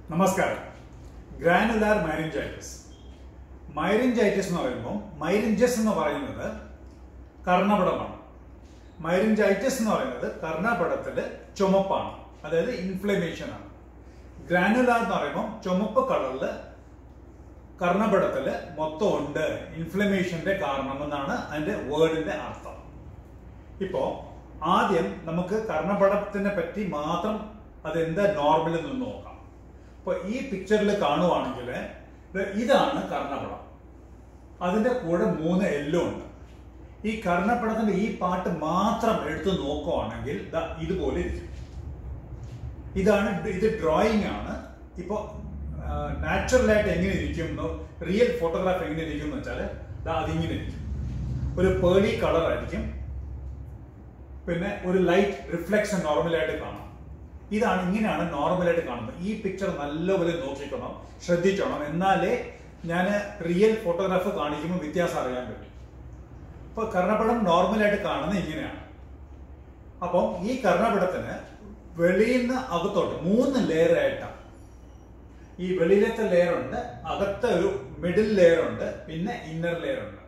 നമസ്കാരം ഗ്രാനുലാർ മൈറിഞ്ചൈറ്റിസ് മൈറിഞ്ചൈറ്റിസ് എന്ന് പറയുമ്പോൾ മൈറിഞ്ചസ് എന്ന് പറയുന്നത് കർണപടമാണ് മൈറിഞ്ചൈറ്റിസ് എന്ന് പറയുന്നത് കർണപടത്തില് ചുമപ്പാണ് അതായത് ഇൻഫ്ലമേഷൻ ആണ് ഗ്രാനുലാർ എന്ന് പറയുമ്പോൾ ചുമപ്പ് കളറില് കർണപടത്തില് മൊത്തം ഉണ്ട് ഇൻഫ്ലമേഷന്റെ കാരണമെന്നാണ് അതിന്റെ വേർഡിന്റെ അർത്ഥം ഇപ്പോ ആദ്യം നമുക്ക് കർണപടത്തിനെ പറ്റി മാത്രം അതെന്താ നോർമൽ എന്ന് നോക്കാം അപ്പൊ ഈ പിക്ചറിൽ കാണുവാണെങ്കിൽ ഇതാണ് കർണപടം അതിന്റെ കൂടെ മൂന്ന് എല്ലോ ഉണ്ട് ഈ കർണപടത്തിന്റെ ഈ പാട്ട് മാത്രം എടുത്തു നോക്കുവാണെങ്കിൽ ദാ ഇതുപോലെ ഇരിക്കും ഇതാണ് ഇത് ഡ്രോയിങ് ആണ് ഇപ്പോ നാച്ചുറൽ ആയിട്ട് എങ്ങനെ ഇരിക്കും റിയൽ ഫോട്ടോഗ്രാഫ് എങ്ങനെ ഇരിക്കും എന്ന് വെച്ചാൽ ദാ അതിങ്ങനെ ഇരിക്കും ഒരു പേളി കളർ ആയിരിക്കും പിന്നെ ഒരു ലൈറ്റ് റിഫ്ലക്ഷൻ നോർമലായിട്ട് കാണാം ഇതാണ് ഇങ്ങനെയാണ് നോർമലായിട്ട് കാണുന്നത് ഈ പിക്ചർ നല്ലപോലെ നോക്കിക്കണം ശ്രദ്ധിച്ചോണം എന്നാലേ ഞാൻ റിയൽ ഫോട്ടോഗ്രാഫ് കാണിക്കുമ്പോൾ വ്യത്യാസം അറിയാൻ പറ്റും ഇപ്പൊ കർണപടം നോർമലായിട്ട് കാണുന്നത് ഇങ്ങനെയാണ് അപ്പം ഈ കർണപടത്തിന് വെളിയിൽ നിന്ന് അകത്തോട്ട് മൂന്ന് ലെയർ ആയിട്ടാണ് ഈ വെളിയിലത്തെ ലെയർ ഉണ്ട് അകത്തെ ഒരു മിഡിൽ ലെയർ ഉണ്ട് പിന്നെ ഇന്നർ ലെയർ ഉണ്ട്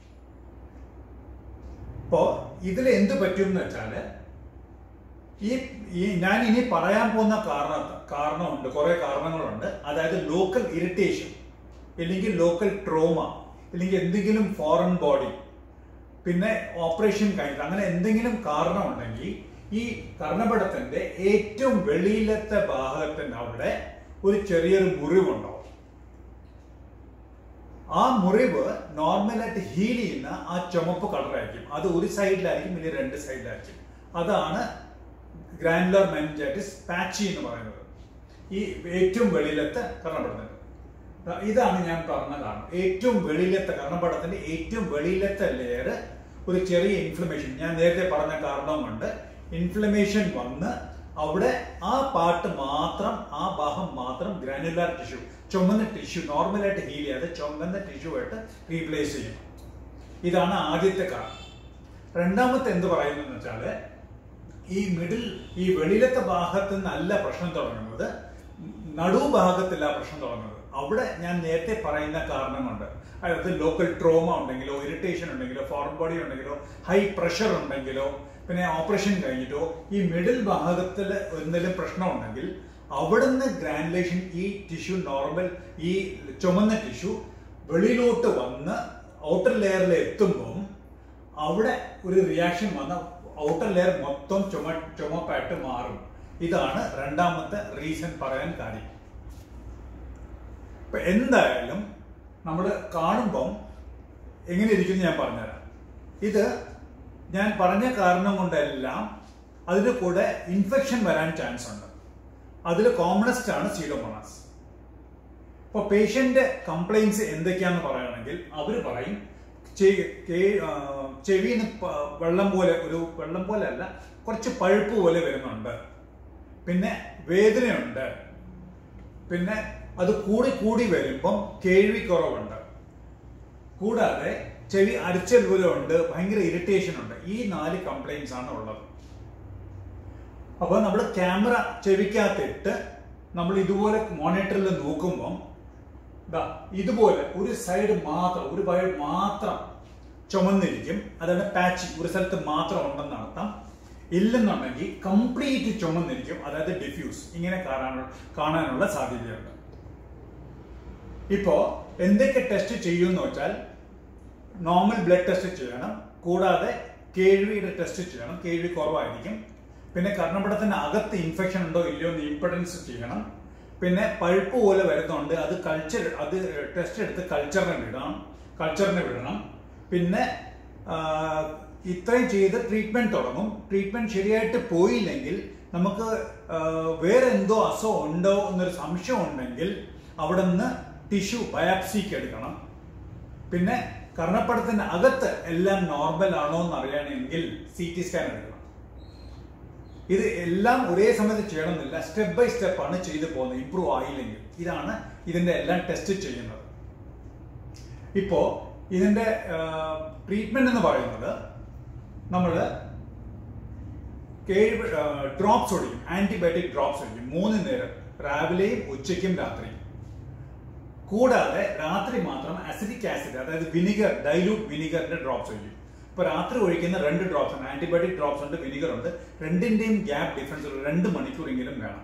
അപ്പോ ഇതിൽ എന്ത് പറ്റും എന്ന് വെച്ചാല് ഈ ഈ ഞാൻ ഇനി പറയാൻ പോകുന്ന കാരണം കാരണമുണ്ട് കുറെ കാരണങ്ങളുണ്ട് അതായത് ലോക്കൽ ഇറിറ്റേഷൻ അല്ലെങ്കിൽ ലോക്കൽ ട്രോമ അല്ലെങ്കിൽ എന്തെങ്കിലും ഫോറിൻ ബോഡി പിന്നെ ഓപ്പറേഷൻ കഴിഞ്ഞിട്ട് അങ്ങനെ എന്തെങ്കിലും കാരണമുണ്ടെങ്കിൽ ഈ കർണപടത്തിന്റെ ഏറ്റവും വെളിയിലത്തെ ഭാഗത്തിന്റെ അവിടെ ഒരു ചെറിയൊരു മുറിവുണ്ടാവും ആ മുറിവ് നോർമലായിട്ട് ഹീൽ ചെയ്യുന്ന ആ ചുമപ്പ് കളറായിരിക്കും അത് ഒരു സൈഡിലായിരിക്കും ഇല്ലെങ്കിൽ രണ്ട് സൈഡിലായിരിക്കും അതാണ് ഗ്രാൻഡുലർ മെനിഞ്ചൈറ്റിസ് പാച്ചി എന്ന് പറയുന്നത് ഈ ഏറ്റവും വെളിയിലത്തെ കർണപടത്തിന്റെ ഇതാണ് ഞാൻ പറഞ്ഞ കാരണം ഏറ്റവും വെളിയിലത്തെ കർണപടത്തിന്റെ ഏറ്റവും വെളിയിലത്തെ ലെയർ ഒരു ചെറിയ ഇൻഫ്ലമേഷൻ ഞാൻ നേരത്തെ പറഞ്ഞ കാരണവും കൊണ്ട് ഇൻഫ്ലമേഷൻ വന്ന് അവിടെ ആ പാർട്ട് മാത്രം ആ ഭാഗം മാത്രം ഗ്രാനുലാർ ടിഷ്യൂ ചുമന്ന ടിഷ്യൂ നോർമലായിട്ട് ഹീൽ ചെയ്യാതെ ചുമന്ന ടിഷ്യൂ ആയിട്ട് റീപ്ലേസ് ചെയ്യും ഇതാണ് ആദ്യത്തെ കാരണം രണ്ടാമത്തെ എന്ത് പറയുന്നത് വെച്ചാല് ഈ മിഡിൽ ഈ വെളിയിലത്തെ ഭാഗത്ത് നിന്നല്ല പ്രശ്നം തുടങ്ങുന്നത് നടുഭാഗത്തില്ല പ്രശ്നം തുടങ്ങുന്നത് അവിടെ ഞാൻ നേരത്തെ പറയുന്ന കാരണം കൊണ്ട് അതായത് ലോക്കൽ ട്രോമ ഉണ്ടെങ്കിലോ ഇറിറ്റേഷൻ ഉണ്ടെങ്കിലോ ഫോറിൻ ബോഡി ഉണ്ടെങ്കിലോ ഹൈ പ്രഷർ ഉണ്ടെങ്കിലോ പിന്നെ ഓപ്പറേഷൻ കഴിഞ്ഞിട്ടോ ഈ മിഡിൽ ഭാഗത്തിൽ എന്തെങ്കിലും പ്രശ്നം ഉണ്ടെങ്കിൽ അവിടുന്ന് ഗ്രാനുലേഷൻ ഈ ടിഷ്യൂ നോർമൽ ഈ ചുമന്ന ടിഷ്യൂ വെളിയിലോട്ട് വന്ന് ഔട്ടർ ലെയറിൽ എത്തുമ്പം അവിടെ ഒരു റിയാക്ഷൻ വന്ന ഔട്ടർ ലെയർ മൊത്തം ചുമ ചുമപ്പായിട്ട് മാറും ഇതാണ് രണ്ടാമത്തെ റീസൺ പറയാൻ കാര്യം ഇപ്പൊ എന്തായാലും നമ്മൾ കാണുമ്പം എങ്ങനെ ഇരിക്കുന്നു ഞാൻ പറഞ്ഞുതരാം ഇത് ഞാൻ പറഞ്ഞ കാരണം കൊണ്ടെല്ലാം അതിന് കൂടെ ഇൻഫെക്ഷൻ വരാൻ ചാൻസ് ഉണ്ട് അതിൽ കോമണസ്റ്റ് ആണ് സീഡോമോണാസ് ഇപ്പൊ പേഷ്യന്റ് കംപ്ലൈൻസ് എന്തൊക്കെയാന്ന് പറയുകയാണെങ്കിൽ അവർ പറയും ചെവിന്ന് വെള്ളം പോലെ ഒരു വെള്ളം പോലെ അല്ല കുറച്ച് പഴുപ്പ് പോലെ വരുന്നുണ്ട് പിന്നെ വേദനയുണ്ട് പിന്നെ അത് കൂടി കൂടി വരുമ്പം കേൾവി കുറവുണ്ട് കൂടാതെ ചെവി അരിച്ചൽ പോലെ ഉണ്ട് ഭയങ്കര ഇറിറ്റേഷൻ ഉണ്ട് ഈ നാല് കംപ്ലൈൻസ് ആണ് ഉള്ളത് അപ്പോൾ നമ്മൾ ക്യാമറ ചെവിക്കകത്തിട്ട് നമ്മൾ ഇതുപോലെ മോണിറ്ററിൽ നോക്കുമ്പം ഇതുപോലെ ഒരു സൈഡ് മാത്രം ഒരു സൈഡ് മാത്രം ചുമന്നിരിക്കും അതാണ് പാച്ചി ഒരു സ്ഥലത്ത് മാത്രം ഉണ്ടെന്ന് അർത്ഥം ഇല്ലെന്നുണ്ടെങ്കിൽ കംപ്ലീറ്റ് ചുമന്നിരിക്കും അതായത് ഡിഫ്യൂസ് ഇങ്ങനെ കാണാനുള്ള കാണാനുള്ള സാധ്യതയുണ്ട് ഇപ്പോ എന്തൊക്കെ ടെസ്റ്റ് ചെയ്യുമെന്ന് വെച്ചാൽ നോർമൽ ബ്ലഡ് ടെസ്റ്റ് ചെയ്യണം കൂടാതെ കേൾവിയുടെ ടെസ്റ്റ് ചെയ്യണം കേൾവി കുറവായിരിക്കും പിന്നെ കർണപടത്തിന് അകത്ത് ഇൻഫെക്ഷൻ ഉണ്ടോ ഇല്ലയോ എന്ന് ഇംപഡൻസ് ചെയ്യണം പിന്നെ പഴുപ്പ് പോലെ വരുന്നുണ്ട് അത് കൾച്ചർ അത് ടെസ്റ്റ് എടുത്ത് കൾച്ചറിനെ വിടണം കൾച്ചറിനെ വിടണം പിന്നെ ഇത്രയും ചെയ്ത് ട്രീറ്റ്മെന്റ് തുടങ്ങും ട്രീറ്റ്മെന്റ് ശരിയായിട്ട് പോയില്ലെങ്കിൽ നമുക്ക് വേറെ എന്തോ അസുഖം ഉണ്ടോ എന്നൊരു സംശയം ഉണ്ടെങ്കിൽ അവിടെ നിന്ന് ടിഷ്യൂ ബയാപ്സിക്ക് എടുക്കണം പിന്നെ കർണപ്പടത്തിന്റെ അകത്ത് എല്ലാം നോർമൽ ആണോ എന്ന് അറിയണമെങ്കിൽ സി ടി സ്കാൻ എടുക്കണം ഇത് എല്ലാം ഒരേ സമയത്ത് ചെയ്യണമെന്നില്ല സ്റ്റെപ്പ് ബൈ സ്റ്റെപ്പ് ആണ് ചെയ്തു പോകുന്നത് ഇമ്പ്രൂവ് ആയില്ലെങ്കിൽ ഇതാണ് ഇതിന്റെ എല്ലാം ടെസ്റ്റ് ചെയ്യുന്നത് ഇപ്പോ ഇതിന്റെ ട്രീറ്റ്മെന്റ് എന്ന് പറയുന്നത് നമ്മൾ ഡ്രോപ്സ് ഒടിക്കും ആന്റിബയോട്ടിക് ഡ്രോപ്സ് ഒടിക്കും മൂന്ന് നേരം രാവിലെയും ഉച്ചയ്ക്കും രാത്രിയും കൂടാതെ രാത്രി മാത്രം അസിഡിക് ആസിഡ് അതായത് വിനിഗർ ഡൈലൂട്ട് വിനിഗറിന്റെ ഡ്രോപ്സ് ഒഴിക്കും ഇപ്പൊ രാത്രി ഒഴിക്കുന്ന രണ്ട് ഡ്രോപ്സ് ഉണ്ട് ആന്റിബയോട്ടിക് ഡ്രോപ്സ് ഉണ്ട് വിനിഗർ ഉണ്ട് രണ്ടിന്റെയും ഗ്യാപ്പ് ഡിഫറൻസ് ഒരു രണ്ട് മണിക്കൂറെങ്കിലും വേണം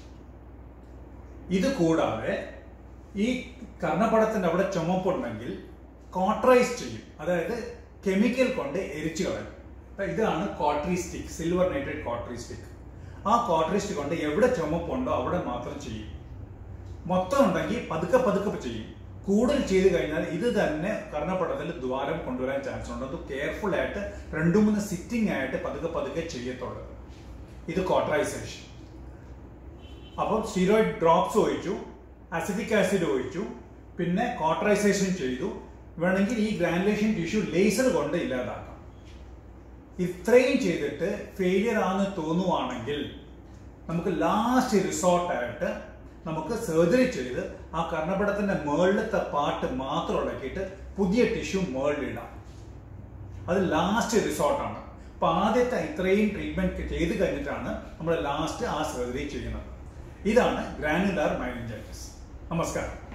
ഇത് കൂടാതെ ഈ കർണപടത്തിന്റെ അവിടെ ചുമപ്പുണ്ടെങ്കിൽ കോട്രൈസ് ചെയ്യും അതായത് കെമിക്കൽ കൊണ്ട് എരിച്ചു കളയും അപ്പൊ ഇതാണ് cautery stick silver nitrate cautery stick ആ കോട്രി സ്റ്റിക്ക് കൊണ്ട് എവിടെ ചുമപ്പുണ്ടോ അവിടെ മാത്രം ചെയ്യും മൊത്തം ഉണ്ടെങ്കിൽ പതുക്കെ പതുക്കെ ചെയ്യും കൂടുതൽ ചെയ്ത് കഴിഞ്ഞാൽ ഇത് തന്നെ കർണപടത്തിൽ ദ്വാരം കൊണ്ടുവരാൻ ചാൻസ് ഉണ്ട് അത് കെയർഫുൾ ആയിട്ട് രണ്ടു മൂന്ന് സിറ്റിംഗ് ആയിട്ട് പതുക്കെ പതുക്കെ ചെയ്യത്തുള്ളൂ ഇത് കോട്രൈസേഷൻ അപ്പോൾ സ്റ്റീറോയിഡ് ഡ്രോപ്സ് ഒഴിച്ചു അസിഡിക് ആസിഡ് ഒഴിച്ചു പിന്നെ കോട്രൈസേഷൻ ചെയ്തു വേണമെങ്കിൽ ഈ ഗ്രാനുലേഷൻ ടിഷ്യൂ ലേസർ കൊണ്ട് ഇല്ലാതാക്കാം ഇത്രയും ചെയ്തിട്ട് ഫെയിലിയർ ആണെന്ന് തോന്നുവാണെങ്കിൽ നമുക്ക് ലാസ്റ്റ് റിസോർട്ടായിട്ട് നമുക്ക് സർജറി ചെയ്ത് ആ കർണപടത്തിന്റെ മേളിലത്തെ പാർട്ട് മാത്രം ഇളക്കിയിട്ട് പുതിയ ടിഷ്യൂ മേളിലിടാം അത് ലാസ്റ്റ് റിസോർട്ടാണ് അപ്പൊ ആദ്യത്തെ ഇത്രയും ട്രീറ്റ്മെന്റ് ചെയ്ത് കഴിഞ്ഞിട്ടാണ് നമ്മൾ ലാസ്റ്റ് ആ സർജറി ചെയ്യുന്നത് ഇതാണ് ഗ്രാനുലാർ മൈലിഞ്ചൈറ്റിസ് നമസ്കാരം